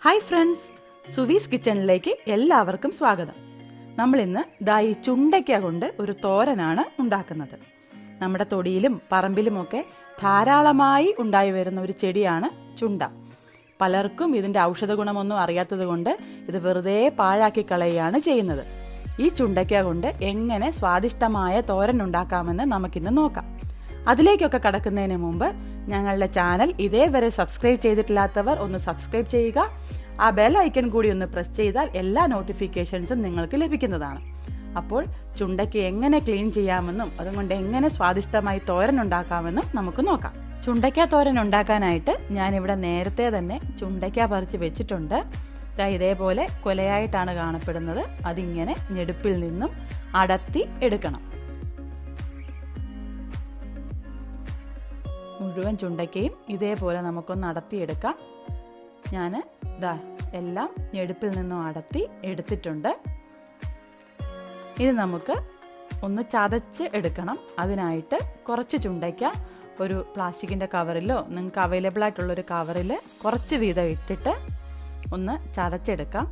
hi friends Suvi's കിച്ചണിലേക്ക് എല്ലാവർക്കും സ്വാഗതം നമ്മൾ ഇന്ന് ദാ ഈ ചുണ്ടയ്ക്ക കൊണ്ട് ഒരു തോരനാണ് ഉണ്ടാക്കുന്നത് നമ്മുടെ തൊടിയിലും പറമ്പിലുമൊക്കെ ധാരാളമായി ഉണ്ടായി വരുന്ന ഒരു ചെടിയാണ് ചുണ്ട പലർക്കും ഇതിന്റെ ഔഷധ ഗുണമൊന്നും അറിയാത്തത് കൊണ്ട് ഇത് വെറുതെ പാഴാക്കി കളയുകയാണ് ചെയ്യുന്നത് ഈ ചുണ്ടയ്ക്ക കൊണ്ട് എങ്ങനെ സ്വാദിഷ്ടമായ തോരൻ ഉണ്ടാക്കാമെന്ന് നമുക്കിന്ന് നോക്കാം അതിലേക്കൊക്കെ കടക്കുന്നതിന് മുമ്പ് ഞങ്ങളുടെ ചാനൽ ഇതേവരെ സബ്സ്ക്രൈബ് ചെയ്തിട്ടില്ലാത്തവർ ഒന്ന് സബ്സ്ക്രൈബ് ചെയ്യുക ആ ബെൽ ഐക്കൺ കൂടി ഒന്ന് പ്രസ് ചെയ്താൽ എല്ലാ നോട്ടിഫിക്കേഷൻസും നിങ്ങൾക്ക് ലഭിക്കുന്നതാണ് അപ്പോൾ ചുണ്ടയ്ക്ക് എങ്ങനെ ക്ലീൻ ചെയ്യാമെന്നും അതുകൊണ്ട് എങ്ങനെ സ്വാദിഷ്ടമായി തോരൻ ഉണ്ടാക്കാമെന്നും നമുക്ക് നോക്കാം ചുണ്ടയ്ക്ക തോരൻ ഉണ്ടാക്കാനായിട്ട് ഞാനിവിടെ നേരത്തെ തന്നെ ചുണ്ടയ്ക്ക പറിച്ച് വെച്ചിട്ടുണ്ട് ദാ ഇതേപോലെ കൊലയായിട്ടാണ് കാണപ്പെടുന്നത് അതിങ്ങനെ ഞെടുപ്പിൽ നിന്നും അടത്തി എടുക്കണം മുഴുവൻ ചുണ്ടയ്ക്കയും ഇതേപോലെ നമുക്കൊന്ന് അടത്തിയെടുക്കാം ഞാൻ ദാ എല്ലാം ഞെടുപ്പിൽ നിന്നും അടത്തി എടുത്തിട്ടുണ്ട് ഇത് നമുക്ക് ഒന്ന് ചതച്ച് എടുക്കണം അതിനായിട്ട് കുറച്ച് ചുണ്ടയ്ക്ക ഒരു പ്ലാസ്റ്റിക്കിൻ്റെ കവറിലോ നിങ്ങൾക്ക് അവൈലബിൾ ആയിട്ടുള്ളൊരു കവറിൽ കുറച്ച് വീതം ഇട്ടിട്ട് ഒന്ന് ചതച്ചെടുക്കാം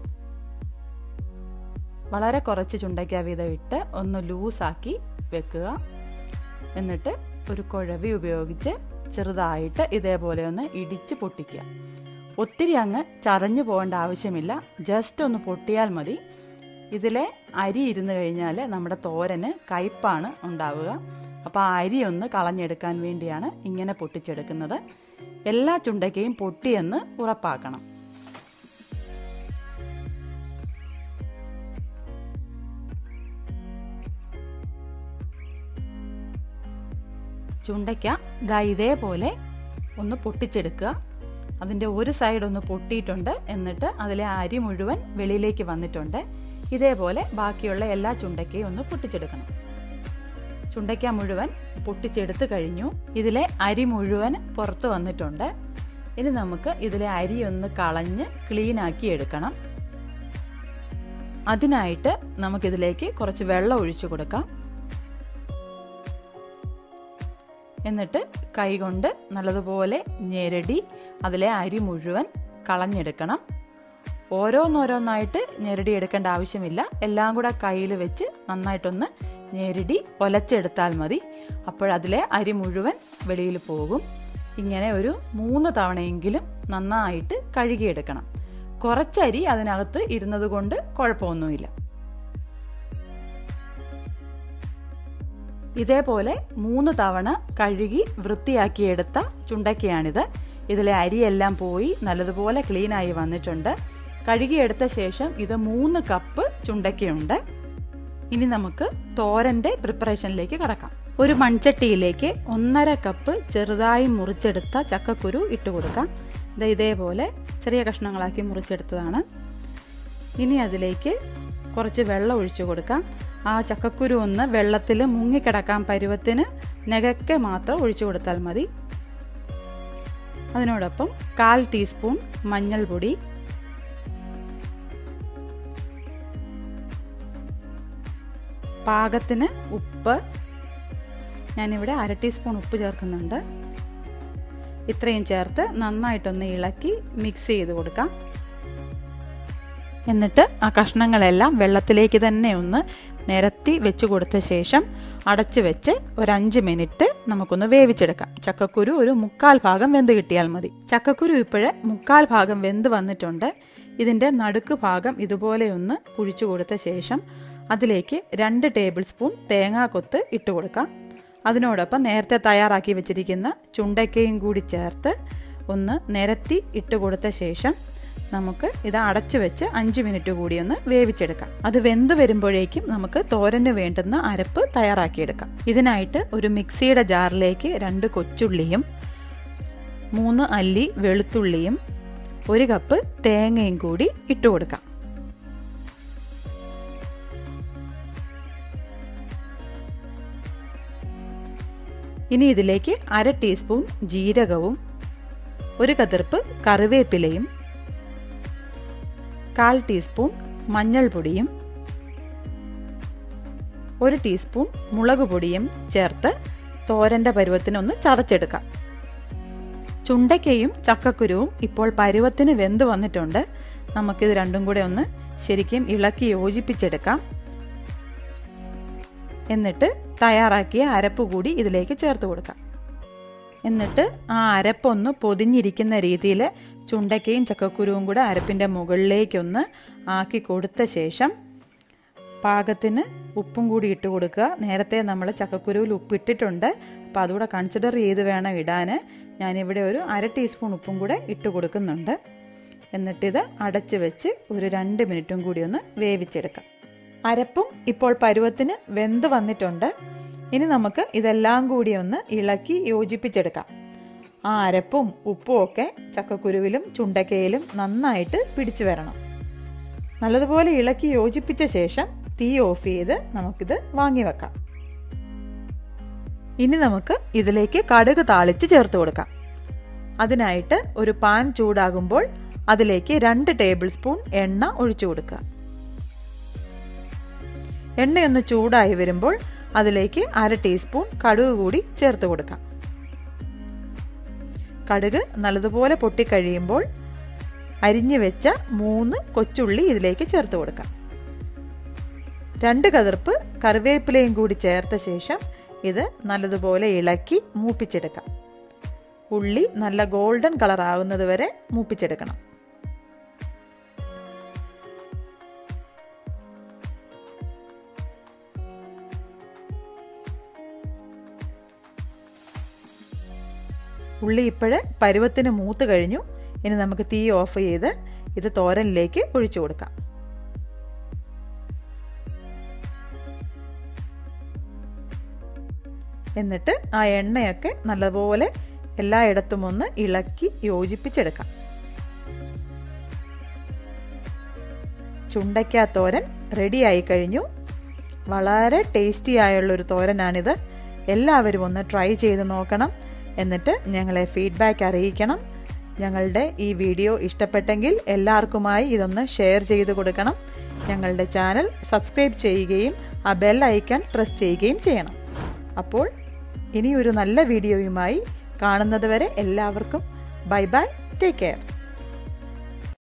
വളരെ കുറച്ച് ചുണ്ടയ്ക്ക വീതം ഇട്ട് ഒന്ന് ലൂസാക്കി വെക്കുക എന്നിട്ട് ഒരു കുഴവി ഉപയോഗിച്ച് ചെറുതായിട്ട് ഇതേപോലെ ഒന്ന് ഇടിച്ച് പൊട്ടിക്കുക ഒത്തിരി അങ്ങ് ചതഞ്ഞു പോകേണ്ട ആവശ്യമില്ല ജസ്റ്റ് ഒന്ന് പൊട്ടിയാൽ മതി ഇതിലെ അരി ഇരുന്ന് കഴിഞ്ഞാൽ നമ്മുടെ തോരന് കയ്പാണ് ഉണ്ടാവുക അപ്പോൾ ആ അരി ഒന്ന് കളഞ്ഞെടുക്കാൻ വേണ്ടിയാണ് ഇങ്ങനെ പൊട്ടിച്ചെടുക്കുന്നത് എല്ലാ ചുണ്ടയ്ക്കയും പൊട്ടിയെന്ന് ഉറപ്പാക്കണം ചുണ്ടയ്ക്ക ദാ ഇതേപോലെ ഒന്ന് പൊട്ടിച്ചെടുക്കുക അതിൻ്റെ ഒരു സൈഡ് ഒന്ന് പൊട്ടിയിട്ടുണ്ട് എന്നിട്ട് അതിലെ അരി മുഴുവൻ വെളിയിലേക്ക് വന്നിട്ടുണ്ട് ഇതേപോലെ ബാക്കിയുള്ള എല്ലാ ചുണ്ടയ്ക്കയും ഒന്ന് പൊട്ടിച്ചെടുക്കണം ചുണ്ടയ്ക്ക മുഴുവൻ പൊട്ടിച്ചെടുത്ത് കഴിഞ്ഞു ഇതിലെ അരി മുഴുവൻ പുറത്ത് വന്നിട്ടുണ്ട് ഇനി നമുക്ക് ഇതിലെ അരി ഒന്ന് കളഞ്ഞ് ക്ലീൻ ആക്കി എടുക്കണം അതിനായിട്ട് നമുക്കിതിലേക്ക് കുറച്ച് വെള്ളം ഒഴിച്ചു കൊടുക്കാം എന്നിട്ട് കൈകൊണ്ട് നല്ലതുപോലെ ഞെരടി അതിലെ അരി മുഴുവൻ കളഞ്ഞെടുക്കണം ഓരോന്നോരോന്നായിട്ട് ഞെരടി എടുക്കേണ്ട ആവശ്യമില്ല എല്ലാം കൂടെ കയ്യിൽ വെച്ച് നന്നായിട്ടൊന്ന് ഞെരടി ഒലച്ചെടുത്താൽ മതി അപ്പോഴതിലെ അരി മുഴുവൻ വെളിയിൽ പോകും ഇങ്ങനെ ഒരു മൂന്ന് തവണയെങ്കിലും നന്നായിട്ട് കഴുകിയെടുക്കണം കുറച്ചരി അതിനകത്ത് ഇരുന്നത് കൊണ്ട് കുഴപ്പമൊന്നുമില്ല ഇതേപോലെ മൂന്ന് തവണ കഴുകി വൃത്തിയാക്കിയെടുത്ത ചുണ്ടയ്ക്കയാണിത് ഇതിലെ അരിയെല്ലാം പോയി നല്ലതുപോലെ ക്ലീനായി വന്നിട്ടുണ്ട് കഴുകിയെടുത്ത ശേഷം ഇത് മൂന്ന് കപ്പ് ചുണ്ടയ്ക്കയുണ്ട് ഇനി നമുക്ക് തോരന്റെ പ്രിപ്പറേഷനിലേക്ക് കടക്കാം ഒരു മൺചട്ടിയിലേക്ക് ഒന്നര കപ്പ് ചെറുതായി മുറിച്ചെടുത്ത ചക്കക്കുരു ഇട്ട് കൊടുക്കാം ഇത് ഇതേപോലെ ചെറിയ കഷ്ണങ്ങളാക്കി മുറിച്ചെടുത്തതാണ് ഇനി അതിലേക്ക് കുറച്ച് വെള്ളം ഒഴിച്ചു കൊടുക്കാം ആ ചക്കക്കുരു ഒന്ന് വെള്ളത്തിൽ മുങ്ങിക്കിടക്കാൻ പരുവത്തിന് നെകക്കെ മാത്രം ഒഴിച്ചു കൊടുത്താൽ മതി അതിനോടൊപ്പം കാൽ ടീസ്പൂൺ മഞ്ഞൾപ്പൊടി പാകത്തിന് ഉപ്പ് ഞാനിവിടെ അര ടീസ്പൂൺ ഉപ്പ് ചേർക്കുന്നുണ്ട് ഇത്രയും ചേർത്ത് നന്നായിട്ടൊന്ന് ഇളക്കി മിക്സ് ചെയ്ത് കൊടുക്കാം എന്നിട്ട് ആ കഷ്ണങ്ങളെല്ലാം വെള്ളത്തിലേക്ക് തന്നെ ഒന്ന് നിരത്തി വെച്ച് കൊടുത്ത ശേഷം അടച്ചു വെച്ച് ഒരു അഞ്ച് മിനിറ്റ് നമുക്കൊന്ന് വേവിച്ചെടുക്കാം ചക്കക്കുരു ഒരു മുക്കാൽ ഭാഗം വെന്ത് കിട്ടിയാൽ മതി ചക്കക്കുരു ഇപ്പോഴ് മുക്കാൽ ഭാഗം വെന്ത് വന്നിട്ടുണ്ട് ഇതിൻ്റെ നടുക്ക് ഭാഗം ഇതുപോലെ ഒന്ന് കുഴിച്ചു കൊടുത്ത ശേഷം അതിലേക്ക് രണ്ട് ടേബിൾ സ്പൂൺ തേങ്ങാക്കൊത്ത് ഇട്ട് കൊടുക്കാം അതിനോടൊപ്പം നേരത്തെ തയ്യാറാക്കി വെച്ചിരിക്കുന്ന ചുണ്ടയ്ക്കയും കൂടി ചേർത്ത് ഒന്ന് നിരത്തി ഇട്ട് കൊടുത്ത ശേഷം നമുക്ക് ഇത് അടച്ചു വെച്ച് അഞ്ച് മിനിറ്റ് കൂടി ഒന്ന് വേവിച്ചെടുക്കാം അത് വെന്ത് വരുമ്പോഴേക്കും നമുക്ക് തോരന് വേണ്ടുന്ന അരപ്പ് തയ്യാറാക്കിയെടുക്കാം ഇതിനായിട്ട് ഒരു മിക്സിയുടെ ജാറിലേക്ക് രണ്ട് കൊച്ചുള്ളിയും മൂന്ന് അല്ലി വെളുത്തുള്ളിയും ഒരു കപ്പ് തേങ്ങയും കൂടി ഇട്ട് കൊടുക്കാം ഇനി ഇതിലേക്ക് അര ടീസ്പൂൺ ജീരകവും ഒരു കതിർപ്പ് കറിവേപ്പിലയും കാൽ ടീസ്പൂൺ മഞ്ഞൾപ്പൊടിയും ഒരു ടീസ്പൂൺ മുളക് പൊടിയും ചേർത്ത് തോരൻ്റെ പരുവത്തിനൊന്ന് ചതച്ചെടുക്കാം ചുണ്ടയ്ക്കയും ചക്കക്കുരുവും ഇപ്പോൾ പരുവത്തിന് വെന്ത് വന്നിട്ടുണ്ട് നമുക്കിത് രണ്ടും കൂടെ ഒന്ന് ശരിക്കും ഇളക്കി യോജിപ്പിച്ചെടുക്കാം എന്നിട്ട് തയ്യാറാക്കിയ അരപ്പ് കൂടി ഇതിലേക്ക് ചേർത്ത് കൊടുക്കാം എന്നിട്ട് ആ അരപ്പൊന്ന് പൊതിഞ്ഞിരിക്കുന്ന രീതിയിൽ ചുണ്ടയ്ക്കയും ചക്കക്കുരുവും കൂടെ അരപ്പിൻ്റെ മുകളിലേക്കൊന്ന് ആക്കി കൊടുത്ത ശേഷം പാകത്തിന് ഉപ്പും കൂടി ഇട്ട് കൊടുക്കുക നേരത്തെ നമ്മൾ ചക്കക്കുരുവിൽ ഉപ്പിട്ടിട്ടുണ്ട് അപ്പോൾ അതുകൂടെ കൺസിഡർ ചെയ്ത് വേണം ഇടാൻ ഞാനിവിടെ ഒരു അര ടീസ്പൂൺ ഉപ്പും കൂടെ ഇട്ട് കൊടുക്കുന്നുണ്ട് എന്നിട്ടിത് അടച്ച് വെച്ച് ഒരു രണ്ട് മിനിറ്റും കൂടി ഒന്ന് വേവിച്ചെടുക്കാം അരപ്പും ഇപ്പോൾ പരുവത്തിന് വെന്ത് വന്നിട്ടുണ്ട് ഇനി നമുക്ക് ഇതെല്ലാം കൂടി ഒന്ന് ഇളക്കി യോജിപ്പിച്ചെടുക്കാം ആ അരപ്പും ഉപ്പും ഒക്കെ ചക്കക്കുരുവിലും ചുണ്ടക്കയിലും നന്നായിട്ട് പിടിച്ചു വരണം നല്ലതുപോലെ ഇളക്കി യോജിപ്പിച്ച ശേഷം തീ ഓഫ് ചെയ്ത് നമുക്കിത് വാങ്ങി വെക്കാം ഇനി നമുക്ക് ഇതിലേക്ക് കടുക് താളിച്ച് ചേർത്ത് കൊടുക്കാം അതിനായിട്ട് ഒരു പാൻ ചൂടാകുമ്പോൾ അതിലേക്ക് രണ്ട് ടേബിൾ സ്പൂൺ എണ്ണ ഒഴിച്ചു കൊടുക്കുക എണ്ണയൊന്ന് ചൂടായി വരുമ്പോൾ അതിലേക്ക് അര ടീസ്പൂൺ കടുക് കൂടി ചേർത്ത് കൊടുക്കാം കടുക് നല്ലതുപോലെ പൊട്ടിക്കഴിയുമ്പോൾ അരിഞ്ഞു വെച്ച മൂന്ന് കൊച്ചുള്ളി ഇതിലേക്ക് ചേർത്ത് കൊടുക്കാം രണ്ട് കതിർപ്പ് കറിവേപ്പിലയും കൂടി ചേർത്ത ശേഷം ഇത് നല്ലതുപോലെ ഇളക്കി മൂപ്പിച്ചെടുക്കാം ഉള്ളി നല്ല ഗോൾഡൻ കളർ ആകുന്നത് വരെ മൂപ്പിച്ചെടുക്കണം ഉള്ളി ഇപ്പോഴ് പരുവത്തിന് മൂത്ത് കഴിഞ്ഞു ഇനി നമുക്ക് തീ ഓഫ് ചെയ്ത് ഇത് തോരനിലേക്ക് ഒഴിച്ചു കൊടുക്കാം എന്നിട്ട് ആ എണ്ണയൊക്കെ നല്ലപോലെ എല്ലായിടത്തും ഒന്ന് ഇളക്കി യോജിപ്പിച്ചെടുക്കാം ചുണ്ടയ്ക്ക തോരൻ റെഡിയായി കഴിഞ്ഞു വളരെ ടേസ്റ്റി ആയുള്ളൊരു തോരനാണിത് എല്ലാവരും ഒന്ന് ട്രൈ ചെയ്ത് നോക്കണം എന്നിട്ട് ഞങ്ങളെ ഫീഡ്ബാക്ക് അറിയിക്കണം ഞങ്ങളുടെ ഈ വീഡിയോ ഇഷ്ടപ്പെട്ടെങ്കിൽ എല്ലാവർക്കുമായി ഇതൊന്ന് ഷെയർ ചെയ്ത് കൊടുക്കണം ഞങ്ങളുടെ ചാനൽ സബ്സ്ക്രൈബ് ചെയ്യുകയും ആ ബെൽ ഐക്കൺ പ്രസ് ചെയ്യുകയും ചെയ്യണം അപ്പോൾ ഇനിയൊരു നല്ല വീഡിയോയുമായി കാണുന്നത് വരെ എല്ലാവർക്കും ബൈ ബൈ ടേക്ക് കെയർ